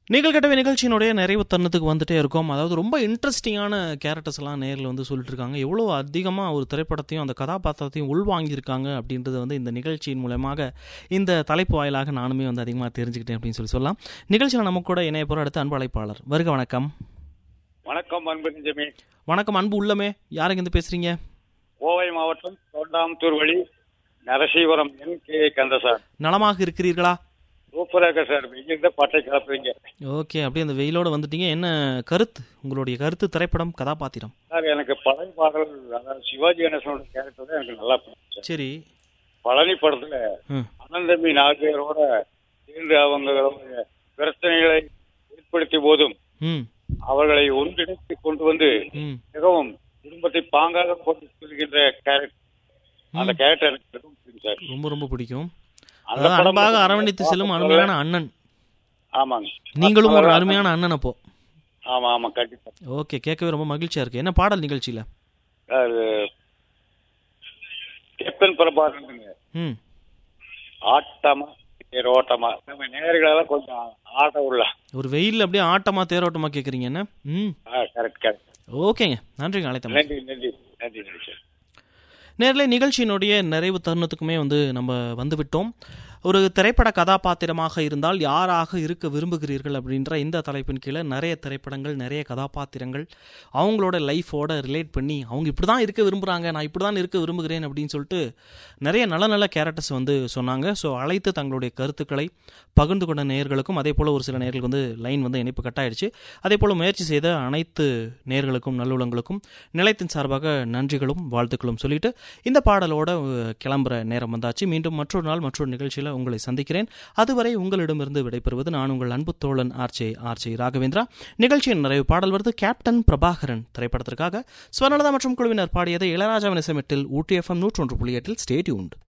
நீங்கள் கேட்டவே நிகழ்ச்சியினுடைய நிறைவு தருணத்துக்கு வந்துட்டே இருக்கோம் அதாவது ரொம்ப இன்ட்ரெஸ்டிங்கான கேரக்டர்ஸ் எல்லாம் நேரில் வந்து சொல்லிட்டு இருக்காங்க எவ்வளோ அதிகமாக ஒரு திரைப்படத்தையும் அந்த கதாபாத்திரத்தையும் உள்வாங்கியிருக்காங்க அப்படின்றது வந்து இந்த நிகழ்ச்சியின் மூலமாக இந்த தலைப்பு வாயிலாக நானுமே வந்து அதிகமாக தெரிஞ்சுக்கிட்டேன் அப்படின்னு சொல்லி சொல்லலாம் நிகழ்ச்சியில் நம்ம கூட இணைய போகிற அடுத்த அன்பு அழைப்பாளர் வருக வணக்கம் வணக்கம் அன்பு நெஞ்சமே வணக்கம் அன்பு உள்ளமே யாருங்க இருந்து பேசுறீங்க கோவை மாவட்டம் தொண்டாமுத்தூர் வழி நரசீவரம் என் கே கந்தசார் நலமாக இருக்கிறீர்களா சூப்பரா இருக்க சார் இங்கிருந்து பட்டை கிளப்புறீங்க ஓகே அப்படியே அந்த வெயிலோட வந்துட்டீங்க என்ன கருத்து உங்களுடைய கருத்து திரைப்படம் கதாபாத்திரம் சார் எனக்கு பழைய பாடல் அதாவது சிவாஜி கணேசனோட கேரக்டர் தான் எனக்கு நல்லா பிடிக்கும் சார். சரி பழனி படத்துல ம் அனந்தமி நாலு பேரோட சேர்ந்து அவங்களுடைய பிரச்சனைகளை ஏற்படுத்திய போதும் ம் அவர்களை ஒன்றிணைத்து கொண்டு வந்து ம் மிகவும் குடும்பத்தை பாங்காக போட்டு சொல்கின்ற கேரக்டர் அந்த கேரக்டர் எனக்கு மிகவும் பிடிக்கும் சார் ரொம்ப ரொம்ப பிடிக்கும் அந்த அதாவது படம் அன்பாக மட்டும் அரவணைத்து செல்லும் பார்க்க அருமையான அண்ணன் ஆமாங்க நீங்களும் ஒரு அதெல்லாம் அருமையான அண்ணன் அப்போ ஆமா ஆமா கண்டிப்பா ஓகே கேட்கவே ரொம்ப மகிழ்ச்சியா இருக்கு என்ன பாடல் நிகழ்ச்சியில அது கேப்டன் பிரபாகரனுங்க ம் ஆட்டமா தேரோட்டமா நம்ம நேர்களெல்லாம் கொஞ்சம் ஆட்டம் உள்ள ஒரு வெயில் அப்படியே ஆட்டமா தேரோட்டமா கேக்குறீங்க என்ன ம் கரெக்ட் கரெக்ட் ஓகேங்க நன்றிங்க அழைத்தம் நன்றி நன்றி நன்றி நன்றி சார் நேரில் நிகழ்ச்சியினுடைய நிறைவு தருணத்துக்குமே வந்து நம்ம வந்துவிட்டோம் ஒரு திரைப்பட கதாபாத்திரமாக இருந்தால் யாராக இருக்க விரும்புகிறீர்கள் அப்படின்ற இந்த தலைப்பின் கீழே நிறைய திரைப்படங்கள் நிறைய கதாபாத்திரங்கள் அவங்களோட லைஃபோட ரிலேட் பண்ணி அவங்க இப்படி தான் இருக்க விரும்புகிறாங்க நான் இப்படி தான் இருக்க விரும்புகிறேன் அப்படின்னு சொல்லிட்டு நிறைய நல்ல நல்ல கேரக்டர்ஸ் வந்து சொன்னாங்க ஸோ அழைத்து தங்களுடைய கருத்துக்களை பகிர்ந்து கொண்ட நேயர்களுக்கும் அதே போல் ஒரு சில நேர்களுக்கு வந்து லைன் வந்து இணைப்பு கட்டாயிடுச்சு அதே போல் முயற்சி செய்த அனைத்து நேர்களுக்கும் நல்லுள்ளங்களுக்கும் நிலையத்தின் சார்பாக நன்றிகளும் வாழ்த்துக்களும் சொல்லிட்டு இந்த பாடலோட அஹ், கிளம்புற நேரம் வந்தாச்சு மீண்டும் மற்றொரு நாள் மற்றொரு நிகழ்ச்சியில் உங்களை சந்திக்கிறேன் அதுவரை உங்களிடமிருந்து விடைபெறுவது நான் உங்கள் அன்பு தோழன் ஆர்ஜே ஆர்ஜே ராகவேந்திரா நிகழ்ச்சியின் நிறைவு பாடல் வருது கேப்டன் பிரபாகரன் திரைப்படத்திற்காக ஸ்வர்ணலதா மற்றும் குழுவினர் பாடியதை இளையராஜாவின் இசைமெட்டில் ஊட்டி எஃப்எம் நூற்றொன்று புள்ளி எட்டில் ஸ்டேட்யூண்ட்